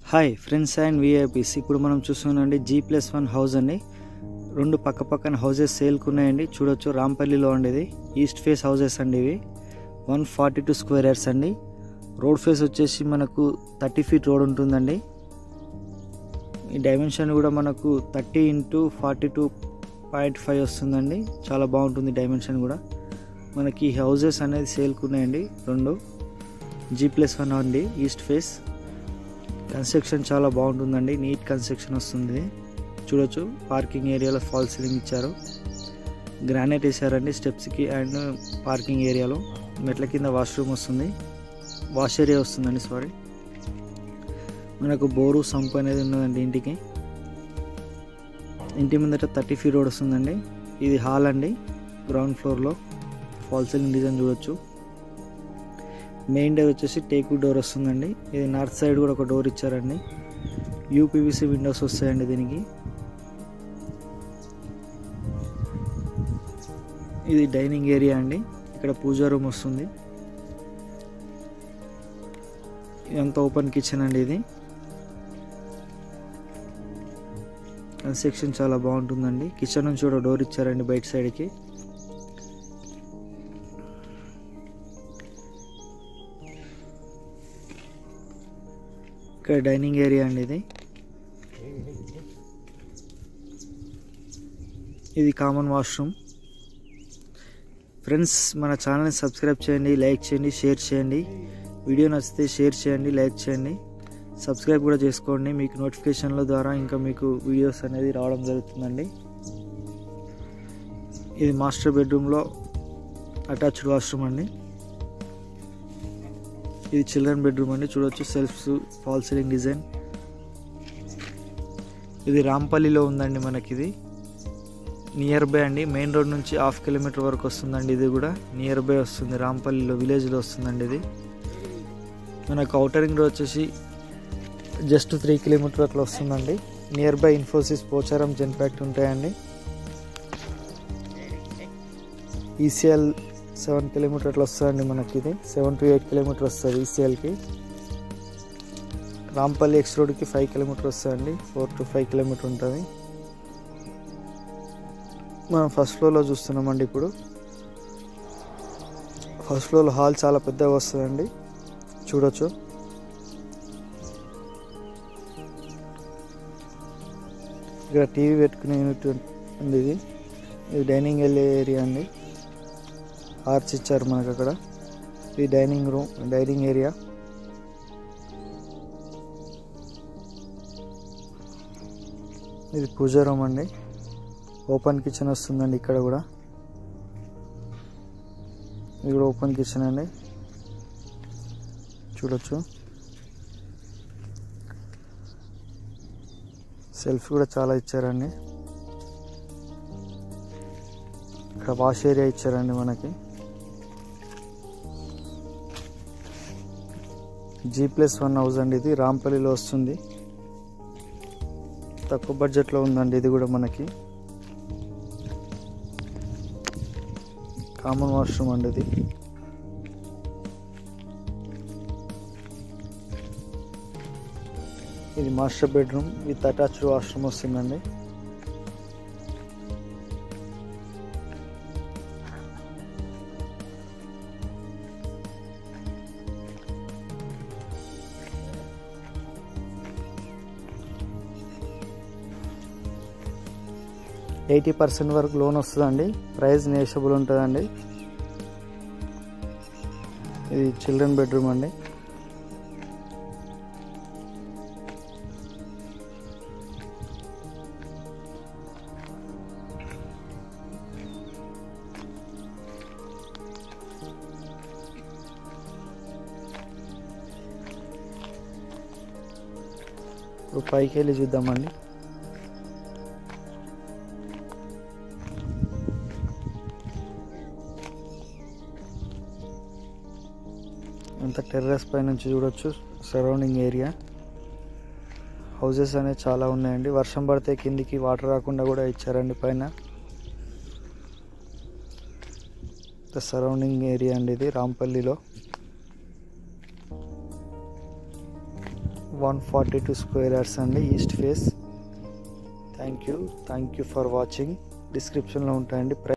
hi friends and VIPs ఇప్పుడు మనం చూస్తున్నాండి జీ ప్లస్ వన్ హౌస్ అండి రెండు పక్క పక్కన హౌసెస్ సేల్కి ఉన్నాయండి చూడొచ్చు రాంపల్లిలో ఉండేది ఈస్ట్ ఫేస్ హౌసెస్ అండి ఇవి one forty two square yards అండి రోడ్ ఫేస్ వచ్చేసి మనకు థర్టీ ఫీట్ రోడ్ ఉంటుందండి ఈ డైమెన్షన్ కూడా మనకు thirty into forty two point five వస్తుందండి చాలా బాగుంటుంది డైమెన్షన్ కూడా మనకి ఈ హౌసెస్ అనేది సేల్కి ఉన్నాయండి రెండు జీ ప్లస్ వన్ అండి ఈస్ట్ ఫేస్ కన్స్ట్రక్షన్ చాలా బాగుంటుందండి నీట్ కన్స్ట్రక్షన్ వస్తుంది చూడొచ్చు పార్కింగ్ ఏరియాలో ఫాల్ సీలింగ్ ఇచ్చారు గ్రానైట్ వేసారండి స్టెప్స్కి అండ్ పార్కింగ్ ఏరియాలో మెట్ల కింద వాష్రూమ్ వస్తుంది వాష్ ఏరియా వస్తుందండి సారీ మనకు బోరు సంపు అనేది ఉన్నదండి ఇంటికి ఇంటి ముందట థర్టీ ఫీ రోడ్ వస్తుందండి ఇది హాల్ అండి గ్రౌండ్ ఫ్లోర్లో ఫాల్ సీలింగ్ డిజైన్ చూడొచ్చు మెయిన్ డోర్ వచ్చేసి టేకు డోర్ వస్తుందండి ఇది నార్త్ సైడ్ కూడా ఒక డోర్ ఇచ్చారండి యూపీవీసీ విండోస్ వస్తాయండి దీనికి ఇది డైనింగ్ ఏరియా అండి ఇక్కడ పూజా రూమ్ వస్తుంది ఇదంతా ఓపెన్ కిచెన్ అండి ఇది కన్స్ట్రక్షన్ చాలా బాగుంటుందండి కిచెన్ నుంచి కూడా డోర్ ఇచ్చారండి బయట సైడ్కి ఇక్కడ డైనింగ్ ఏరియా అండి ఇది ఇది కామన్ వాష్రూమ్ ఫ్రెండ్స్ మన ఛానల్ని సబ్స్క్రైబ్ చేయండి లైక్ చేయండి షేర్ చేయండి వీడియో నచ్చితే షేర్ చేయండి లైక్ చేయండి సబ్స్క్రైబ్ కూడా చేసుకోండి మీకు నోటిఫికేషన్ల ద్వారా ఇంకా మీకు వీడియోస్ అనేది రావడం జరుగుతుందండి ఇది మాస్టర్ బెడ్రూమ్లో అటాచ్డ్ వాష్రూమ్ అండి ఇది చిల్డ్రన్ బెడ్రూమ్ అండి చూడొచ్చు సెల్ఫ్స్ ఫాల్ సీలింగ్ డిజైన్ ఇది రాంపల్లిలో ఉందండి మనకి ఇది నియర్ బై అండి మెయిన్ రోడ్ నుంచి హాఫ్ కిలోమీటర్ వరకు వస్తుందండి ఇది కూడా నియర్ బై వస్తుంది రాంపల్లిలో విలేజ్లో వస్తుందండి ఇది మనకు అవుటరింగ్ రోడ్ వచ్చేసి జస్ట్ త్రీ కిలోమీటర్ అట్లా వస్తుందండి near by Infosys Pocharam Genpact ఉంటాయండి ఈసీఎల్ సెవెన్ కిలోమీటర్ అట్లా వస్తుందండి మనకి ఇది సెవెన్ టు ఎయిట్ కిలోమీటర్ వస్తుంది ఈసీఎల్కి రాంపల్లి ఎక్స్ రోడ్కి ఫైవ్ కిలోమీటర్ వస్తుందండి ఫోర్ టు ఫైవ్ కిలోమీటర్ ఉంటుంది మనం ఫస్ట్ ఫ్లోర్లో చూస్తున్నామండి ఇప్పుడు ఫస్ట్ ఫ్లోర్లో హాల్ చాలా పెద్దగా వస్తుందండి చూడొచ్చు ఇక్కడ టీవీ పెట్టుకునే యూనిట్ ఉంది ఇది ఇది డైనింగ్ వెళ్ళే ఏరియా అండి ఆర్చ్ ఇచ్చారు మనకు అక్కడ ఇది డైనింగ్ రూమ్ డైనింగ్ ఏరియా ఇది పూజా రూమ్ అండి ఓపెన్ కిచెన్ వస్తుందండి ఇక్కడ కూడా ఇది కూడా ఓపెన్ కిచెన్ అండి చూడొచ్చు సెల్ఫ్ కూడా చాలా ఇచ్చారండి ఇక్కడ వాష్ ఏరియా ఇచ్చారండి మనకి జీ ప్లస్ వన్ హౌస్ అండి ఇది రాంపల్లిలో వస్తుంది తక్కువ బడ్జెట్లో ఉందండి ఇది కూడా మనకి కామన్ వాష్రూమ్ అండి ఇది ఇది master bedroom with attached washroom వస్తుందండి ఎయిటీ పర్సెంట్ వరకు లోన్ వస్తుందండి ప్రైస్ నేషబుల్ ఉంటుందండి ఇది చిల్డ్రన్ బెడ్రూమ్ అండి ఇప్పుడు పైకి వెళ్ళి చూద్దామండి అంత టెర్రస్ పై నుంచి చూడొచ్చు సరౌండింగ్ ఏరియా హౌసెస్ అనేవి చాలా ఉన్నాయండి వర్షం పడితే కిందికి వాటర్ రాకుండా కూడా ఇచ్చారండి పైన సరౌండింగ్ ఏరియా అండి ఇది రాంపల్లిలో one forty two square yards అండి east face thank you thank you for watching డిస్క్రిప్షన్లో ఉంటాయండి